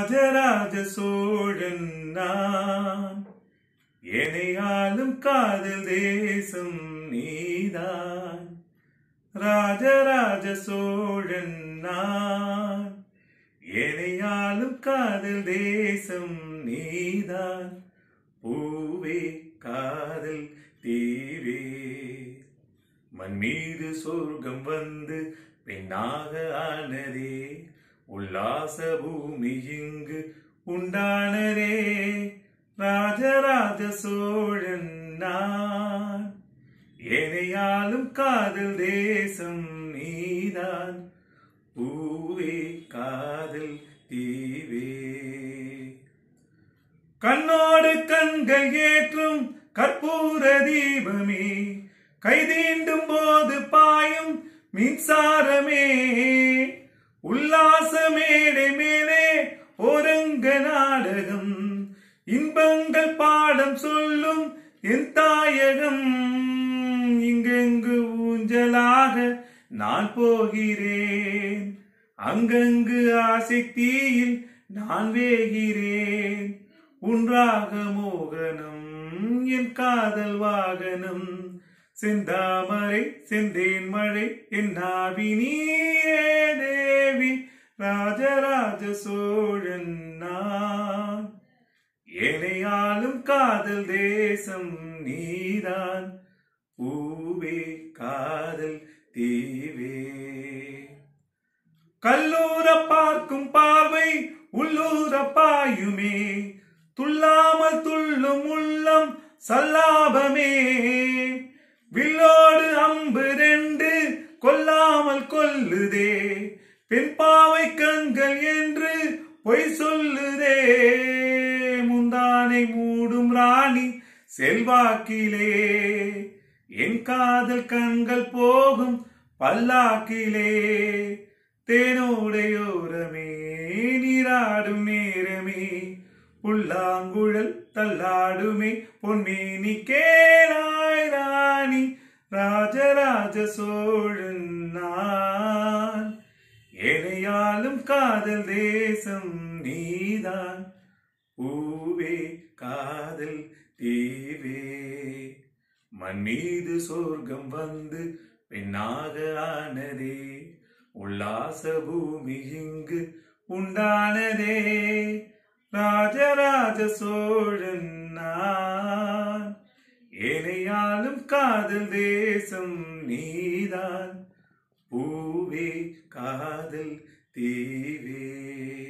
ராஜராஜ சோழன் நான் எனையாலும் காதல் தேசம் நீதான் ராஜராஜ சோழன் நான் எனையாலும் காதல் தேசம் நீதான் பூவே காதல் தீவே மண் மீது சொர்க்கம் வந்து பெண்ணாக ஆனதே உல்லாச பூமி இங்கு உண்டானதே ராஜராஜ சோழன் நான் எனையாலும் காதல் தேசம் நீதான் பூவே காதல் தீவே கண்ணோடு கண்கள் ஏற்றும் கற்பூர தீபமே கைதீண்டும் போது பாயும் மின்சாரமே உல்லாச மேடை மேலே ஒருங்க நாடகம் இன்பங்கள் பாடம் சொல்லும் என் தாயகம் இங்கெங்கு ஊஞ்சலாக நான் போகிறேன் அங்கங்கு ஆசை தீயில் நான் வேகிறேன் உன்றாக மோகனம் என் காதல் வாகனம் செந்தாமரை செந்தேன் மழை என் நாவி நீயே தேவி ராஜராஜ சோழன் நான் எனையாலும் காதல் தேசம் நீதான் பூவே காதல் தீவே கல்லூர பார்க்கும் பார்வை உள்ளூர பாயுமே துள்ளாமல் துள்ளும் உள்ளம் சல்லாபமே வில்லோடு அம்பு ரெண்டு கொல்லாமல் கொல்லுதே பெண் பாவை கண்கள் என்று பொய் சொல்லுதே முந்தானை மூடும் ராணி செல்வாக்கிலே என் காதல் கண்கள் போகும் பல்லாக்கிலே தேனோடையோரமே நீராடும் நேரமே புல்லாங்குழல் தள்ளாடுமே பொன்மேனி கேளாய் ராணி ராஜராஜ சோழன் நான் எனையாலும் காதல் தேசம் நீதான் பூவே காதல் தீவே மண் மீது சொர்க்கம் வந்து பெண்ணாக ஆனதே உல்லாச பூமி இங்கு உண்டானதே ராஜராஜ சோழன் நான் எனையாலும் காதல் தேசம் நீதான் பூவே காதல் தீவே